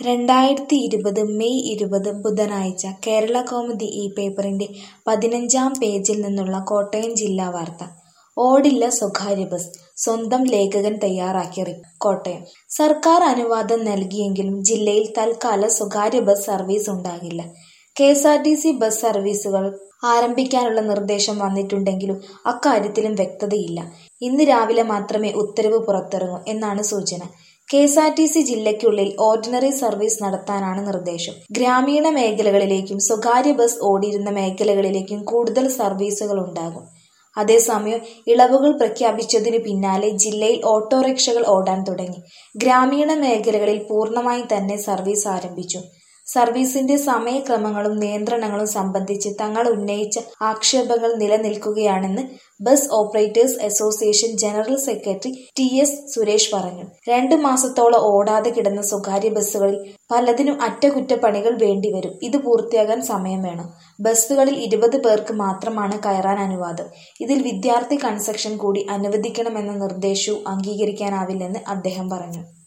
രണ്ടായിരത്തി ഇരുപത് മെയ് ഇരുപത് ബുധനാഴ്ച കേരളകൗമുദി ഈ പേപ്പറിന്റെ പതിനഞ്ചാം പേജിൽ നിന്നുള്ള കോട്ടയം ജില്ലാ വാർത്ത ഓടില്ല സ്വകാര്യ ബസ് സ്വന്തം ലേഖകൻ തയ്യാറാക്കിയ റിപ്പോർട്ട് കോട്ടയം സർക്കാർ അനുവാദം നൽകിയെങ്കിലും ജില്ലയിൽ തൽക്കാലം സ്വകാര്യ ബസ് സർവീസ് ഉണ്ടാകില്ല K S R T C bus സർവീസുകൾ ആരംഭിക്കാനുള്ള നിർദ്ദേശം വന്നിട്ടുണ്ടെങ്കിലും അക്കാര്യത്തിലും വ്യക്തതയില്ല ഇന്ന് രാവിലെ മാത്രമേ ഉത്തരവ് പുറത്തിറങ്ങൂ എന്നാണ് സൂചന K S R T C ജില്ലയ്ക്കുള്ളിൽ ഓർഡിനറി സർവീസ് നടത്താനാണ് നിർദ്ദേശം ഗ്രാമീണ മേഖലകളിലേക്കും സ്വകാര്യ ബസ് ഓടിയിരുന്ന മേഖലകളിലേക്കും കൂടുതൽ സർവീസുകൾ ഉണ്ടാകും അതേസമയം ഇളവുകൾ പ്രഖ്യാപിച്ചതിനു പിന്നാലെ ജില്ലയിൽ ഓട്ടോറിക്ഷകൾ ഓടാൻ തുടങ്ങി ഗ്രാമീണ മേഖലകളിൽ പൂർണ്ണമായി തന്നെ സർവീസ് ആരംഭിച്ചു സർവീസിന്റെ സമയക്രമങ്ങളും നിയന്ത്രണങ്ങളും സംബന്ധിച്ച് തങ്ങൾ ഉന്നയിച്ച ആക്ഷേപങ്ങൾ നിലനിൽക്കുകയാണെന്ന് bus operators association general secretary T S Suresh പറഞ്ഞു രണ്ടു മാസത്തോളം ഓടാതെ കിടന്ന സ്വകാര്യ ബസ്സുകളിൽ പലതിനും അറ്റകുറ്റപ്പണികൾ വേണ്ടിവരും ഇത് പൂർത്തിയാകാൻ സമയം വേണം ബസ്സുകളിൽ ഇരുപത് പേർക്ക് മാത്രമാണ് കയറാൻ അനുവാദം ഇതിൽ വിദ്യാർത്ഥി കൺസെഷൻ കൂടി അനുവദിക്കണമെന്ന നിർദ്ദേശവും അംഗീകരിക്കാനാവില്ലെന്ന് അദ്ദേഹം പറഞ്ഞു